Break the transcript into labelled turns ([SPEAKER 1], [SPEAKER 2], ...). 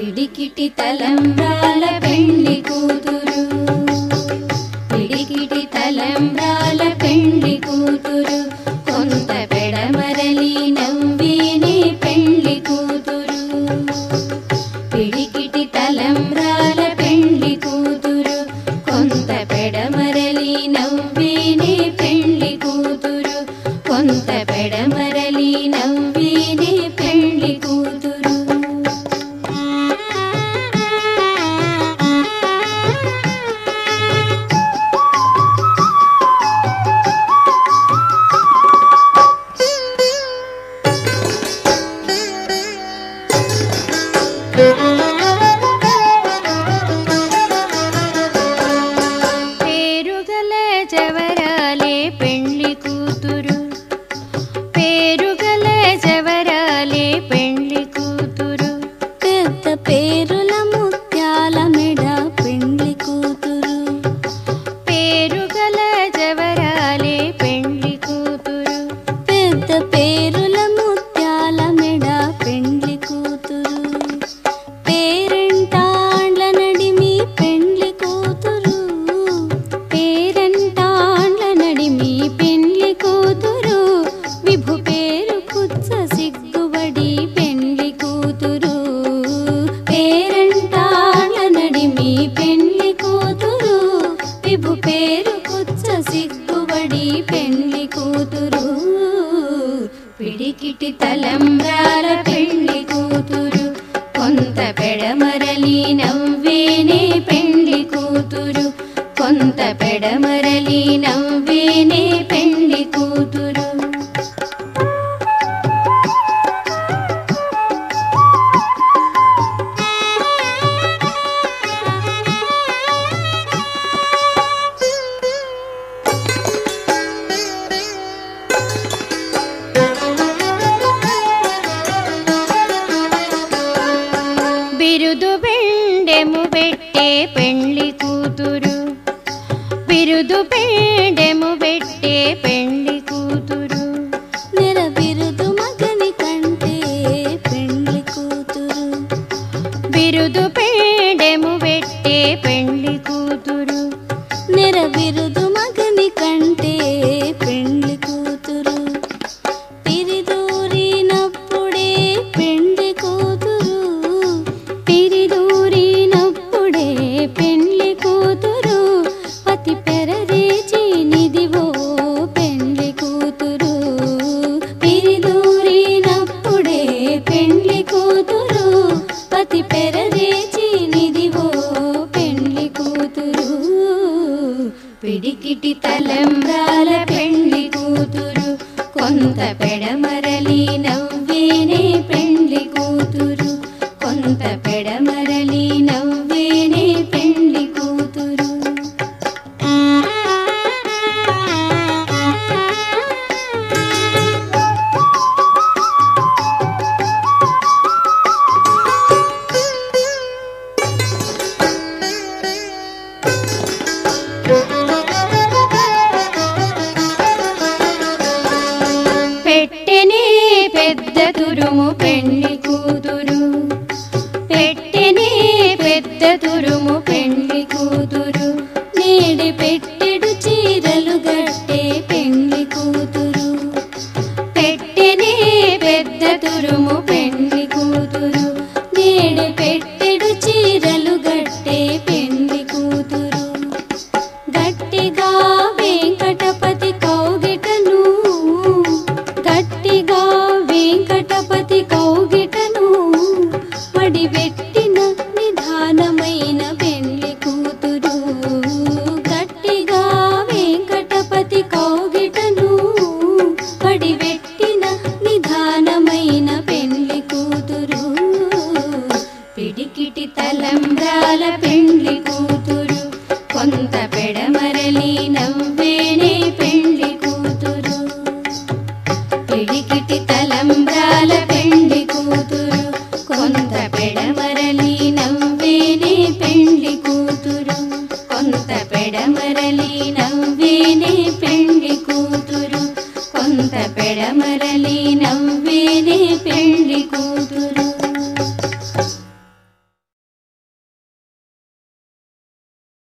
[SPEAKER 1] పిడికిటి తలంబ్రాల పెళ్లి కూతురు పిడికిటి తలంబ్రాల పెళ్లి కూతురు కొంత పెడమరలి నవ్విని పెళ్లి కూతురు పిడికిటి తలంబ్రాల పెళ్లి కూతురు కొంత పెడమరలి నవ్విని పెళ్లి కూతురు కొంత పెడమరలి నవ్విని పెళ్లి కూతురు పేరుగల జవరాలే పెళ్లి కూతురు పేరుగల జవరాలే పెళ్లి కూతురు
[SPEAKER 2] పెద్ద పేరుల ముత్యాల మెడ పెండ్లి కూతురు
[SPEAKER 1] పేరుగల జవరాలే పెళ్లి కూతురు
[SPEAKER 2] పెద్ద పేరుల ముత్యాల మెడ పెండ్లి కూతురు పేరెంటాండ్ల నడిమి పెండ్లి కూతురు
[SPEAKER 1] పేరంటాండ్ల నడిమి పెళ్లి కూతురు విభు పేరు కుచ్చ సిగ్గుబడి పెళ్లి కూతురు పేరంటాండ్ల నడిమి పెళ్లి కూతురు విభు పేరు కుచ్చ సిగ్గుబడి పెళ్లి కూతురు పిడికిటి తలంబ్రాల పెళ్లి కూతురు కొంత పెడమరలి నవ్వేనే పెళ్లి కూతురు కొంత పెడమరలి నవ్వేనే పెళ్లి కూతురు బిరుదు బెండెము పెట్టే పెళ్లి కూతురు బిరుదు బెండెము పెట్టే పెళ్లి కూతురు
[SPEAKER 2] నెర బిరుదు మగని కంటే పెండ్లి కూతురు
[SPEAKER 1] బిరుదు బెండెము పెట్టే పెళ్లి కూతురు
[SPEAKER 2] నెర బిరుదు మగని కంటే పెండ్లి కూతురు పిరిదూరినప్పుడే పెండ్లి కూతురు
[SPEAKER 1] పిరిదూరినప్పుడే పెళ్లి కూతురు పతి పెరదేచి నిదివో పెళ్లి కూతురు పిరిదూరినప్పుడే పెళ్లి కూతురు పతి పెరదేచి నిదివో పెళ్లి కూతురు పిడికిటి తలంబ్రాల పెళ్లి కూతురు కొంత పెడమరలి నవ్వేనే పెళ్లి కూతురు కొంత పెడమరలి నవ్వేనే పెళ్లి కూతురు పెట్టెనే పెద్ద తురుము పెళ్లి కూతురు పెట్టెనే పెద్ద తురుము పెళ్లి కూతురు
[SPEAKER 2] నేడి పెట్టెడు చీరలు గట్టే పెండ్లి కూతురు
[SPEAKER 1] పెట్టెనే పెద్ద తురుము పెళ్లి కూతురు
[SPEAKER 2] నేడి పెట్టెడు చీరలు గట్టే పెండ్లి కూతురు గట్టిగా వెంకటపతి కౌగిటను
[SPEAKER 1] గట్టిగా వెంకటపతి కౌగిటను
[SPEAKER 2] పడిపెట్టిన నిధానమైన పెండ్లి కూతురు గట్టిగా వెంకటపతి కౌగిటను పడిపెట్టిన నిధానమైన పెండ్లి కూతురు
[SPEAKER 1] పిడికిటి తలంబ్రాల పెళ్లి కూతురు కొంత పెడమరలి నవ్వేనే పెళ్లి కూతురు పిడికిటి తలంబ్రాల పెళ్లి కూతురు కొంత పెడమరలి నవ్వేనే పెళ్లి కూతురు కొంత పెడమరలి నవ్వేనే పెళ్లి కూతురు కొంత పెడమరలి